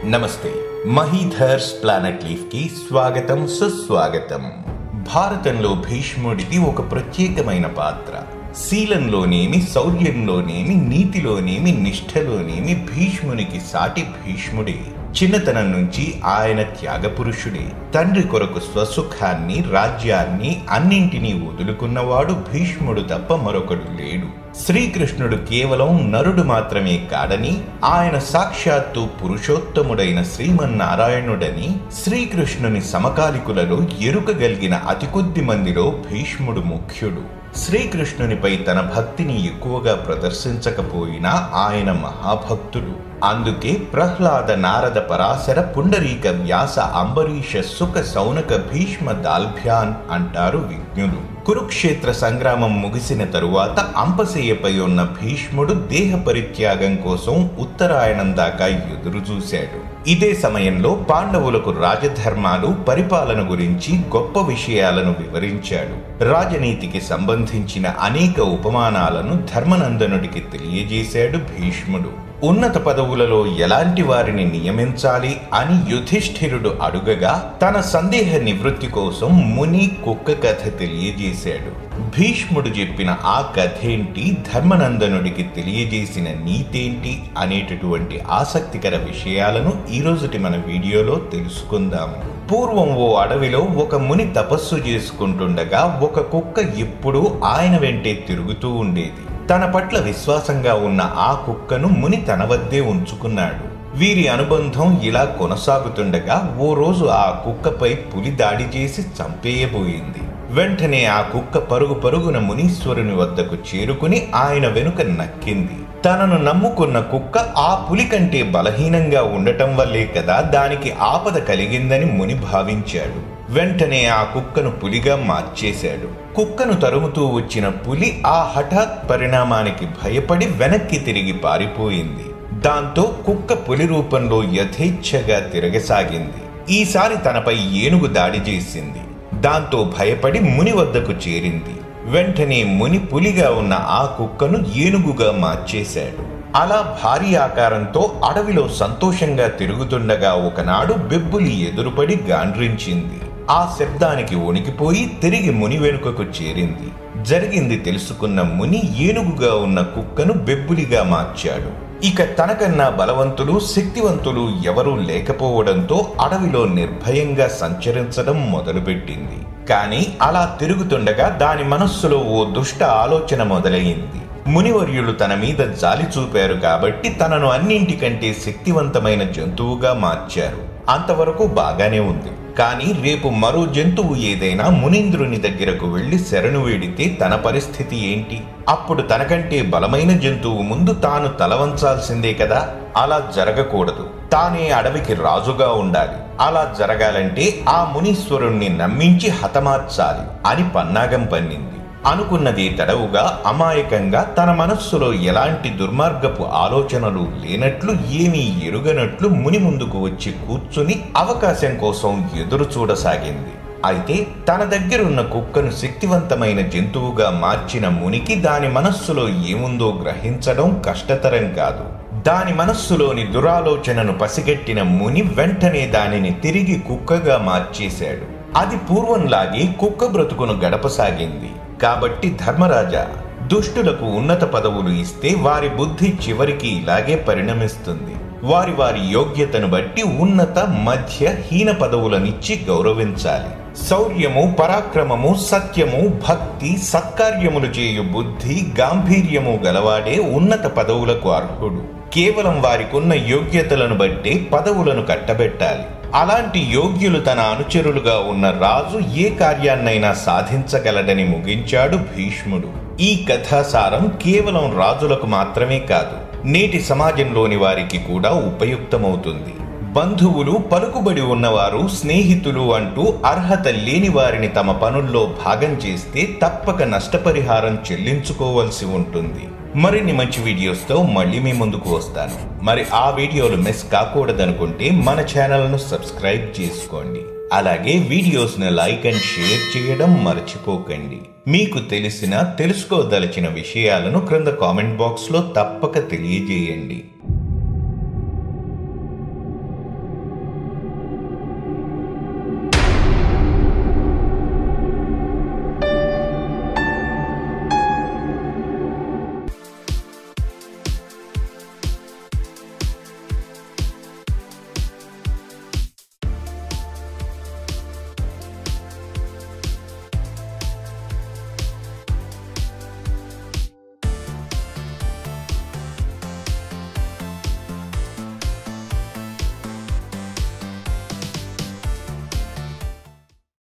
నమస్తే మహీధర్స్ planet leaf కి స్వాగతం సుస్వాగతం భారతంలో భీష్ముడిది ఒక ప్రత్యేకమైన పాత్ర శీలంలోనేమి శౌర్యంలోనేమి నీతిలోనేమి నిష్ఠలోనేమి భీష్మునికి సాటి భీష్ముడే చిన్నతనం నుంచి ఆయన త్యాగపురుషుడే తండ్రి కొరకు స్వసుఖాన్ని రాజ్యాన్ని అన్నింటినీ వదులుకున్నవాడు భీష్ముడు తప్ప మరొకడు లేడు శ్రీకృష్ణుడు కేవలం నరుడు మాత్రమే కాడని ఆయన సాక్షాత్తు పురుషోత్తముడైన శ్రీమన్నారాయణుడని శ్రీకృష్ణుని సమకాలికులలో ఎరుకగలిగిన అతి కొద్ది మందిలో భీష్ముడు ముఖ్యుడు శ్రీకృష్ణునిపై తన భక్తిని ఎక్కువగా ప్రదర్శించకపోయినా ఆయన మహాభక్తుడు అందుకే ప్రహ్లాద నారద పరాశర పుండరీక వ్యాస అంబరీష సుఖ సౌనక భీష్మ దాల్భ్యాన్ అంటారు విజ్ఞులు కురుక్షేత్ర సంగ్రామం ముగిసిన తరువాత అంపశయ్యపై ఉన్న భీష్ముడు దేహ పరిత్యాగం కోసం ఉత్తరాయణం దాకా ఎదురు చూశాడు ఇదే సమయంలో పాండవులకు రాజధర్మాలు పరిపాలన గురించి గొప్ప విషయాలను వివరించాడు రాజనీతికి సంబంధించిన అనేక ఉపమానాలను ధర్మనందనుడికి తెలియజేశాడు భీష్ముడు ఉన్నత పదవులలో ఎలాంటి వారిని నియమించాలి అని యుధిష్ఠిరుడు అడుగగా తన సందేహ నివృత్తి కోసం ముని కుక్క కథ తెలియజేశాడు భీష్ముడు చెప్పిన ఆ కథేంటి ధర్మనందనుడికి తెలియజేసిన నీతేంటి అనేటటువంటి ఆసక్తికర విషయాలను ఈరోజుటి మన వీడియోలో తెలుసుకుందాము పూర్వం ఓ అడవిలో ఒక ముని తపస్సు చేసుకుంటుండగా ఒక కుక్క ఎప్పుడూ ఆయన వెంటే తిరుగుతూ ఉండేది తన పట్ల విశ్వాసంగా ఉన్న ఆ కుక్కను ముని తన వద్దే ఉంచుకున్నాడు వీరి అనుబంధం ఇలా కొనసాగుతుండగా ఓ రోజు ఆ కుక్కపై పులి దాడి చేసి చంపేయబోయింది వెంటనే ఆ కుక్క పరుగు పరుగున మునీశ్వరుని వద్దకు చేరుకుని ఆయన వెనుక నక్కింది తనను నమ్ముకున్న కుక్క ఆ పులి కంటే బలహీనంగా ఉండటం వల్లే కదా దానికి ఆపద కలిగిందని ముని భావించాడు వెంటనే ఆ కుక్కను పులిగా మార్చేశాడు కుక్కను తరుముతూ వచ్చిన పులి ఆ హఠాత్ పరిణామానికి భయపడి వెనక్కి తిరిగి పారిపోయింది దాంతో కుక్క పులి రూపంలో యథేచ్ఛగా తిరగసాగింది ఈసారి తనపై ఏనుగు దాడి చేసింది దాంతో భయపడి ముని వద్దకు చేరింది వెంటనే ముని పులిగా ఉన్న ఆ కుక్కను ఏనుగుగా మార్చేశాడు అలా భారీ ఆకారంతో అడవిలో సంతోషంగా తిరుగుతుండగా ఒకనాడు బెబ్బులి ఎదురుపడి గాండ్రించింది ఆ శబ్దానికి వణికిపోయి తిరిగి ముని వెనుకకు చేరింది జరిగింది తెలుసుకున్న ముని ఏనుగుగా ఉన్న కుక్కను బెబ్బులిగా మార్చాడు ఇక తనకన్నా బలవంతులు శక్తివంతులు ఎవరూ లేకపోవడంతో అడవిలో నిర్భయంగా సంచరించడం మొదలుపెట్టింది కానీ అలా తిరుగుతుండగా దాని మనస్సులో ఓ దుష్ట ఆలోచన మొదలైంది మునివర్యులు తన మీద జాలి చూపారు కాబట్టి తనను అన్నింటికంటే శక్తివంతమైన జంతువుగా మార్చారు అంతవరకు బాగానే ఉంది కానీ రేపు మరో జంతువు ఏదైనా మునీంద్రుని దగ్గరకు వెళ్లి శరణు వేడితే తన పరిస్థితి ఏంటి అప్పుడు తనకంటే బలమైన జంతువు ముందు తాను తలవంచాల్సిందే కదా అలా జరగకూడదు తానే అడవికి రాజుగా ఉండాలి అలా జరగాలంటే ఆ మునీశ్వరుణ్ణి నమ్మించి హతమార్చాలి అని పన్నాగం పన్నింది అనుకున్నది తడవుగా అమాయకంగా తన మనస్సులో ఎలాంటి దుర్మార్గపు ఆలోచనలు లేనట్లు ఏమీ ఎరుగనట్లు ముని ముందుకు వచ్చి కూర్చుని అవకాశం కోసం ఎదురు చూడసాగింది అయితే తన దగ్గరున్న కుక్కను శక్తివంతమైన జంతువుగా మార్చిన మునికి దాని మనస్సులో ఏముందో గ్రహించడం కష్టతరం కాదు దాని మనస్సులోని దురాలోచనను పసిగట్టిన ముని వెంటనే దానిని తిరిగి కుక్కగా మార్చేశాడు అది పూర్వంలాగే కుక్క బ్రతుకును గడపసాగింది కాబట్టి ధర్మరాజా దుష్టులకు ఉన్నత పదవులు ఇస్తే వారి బుద్ధి చివరికి ఇలాగే పరిణమిస్తుంది వారి వారి యోగ్యతను బట్టి ఉన్నత మధ్య హీన పదవులనిచ్చి గౌరవించాలి శౌర్యము పరాక్రమము సత్యము భక్తి సత్కార్యములు చేయు బుద్ధి గాంభీర్యము గలవాడే ఉన్నత పదవులకు అర్హుడు కేవలం వారికున్న యోగ్యతలను బట్టే పదవులను కట్టబెట్టాలి అలాంటి యోగ్యులు తన అనుచరులుగా ఉన్న రాజు ఏ కార్యాన్నైనా సాధించగలడని ముగించాడు భీష్ముడు ఈ కథాసారం కేవలం రాజులకు మాత్రమే కాదు నేటి సమాజంలోని వారికి కూడా ఉపయుక్తమవుతుంది బంధువులు పలుకుబడి ఉన్నవారు స్నేహితులు అంటూ అర్హత లేని వారిని తమ పనుల్లో భాగం చేస్తే తప్పక నష్టపరిహారం చెల్లించుకోవలసి ఉంటుంది మరిన్ని మంచి వీడియోస్తో మళ్ళీ మీ ముందుకు వస్తాను మరి ఆ వీడియోలు మిస్ కాకూడదనుకుంటే మన ఛానల్ను సబ్స్క్రైబ్ చేసుకోండి అలాగే వీడియోస్ను లైక్ అండ్ షేర్ చేయడం మర్చిపోకండి మీకు తెలిసిన తెలుసుకోదలిచిన విషయాలను క్రింద కామెంట్ బాక్స్లో తప్పక తెలియజేయండి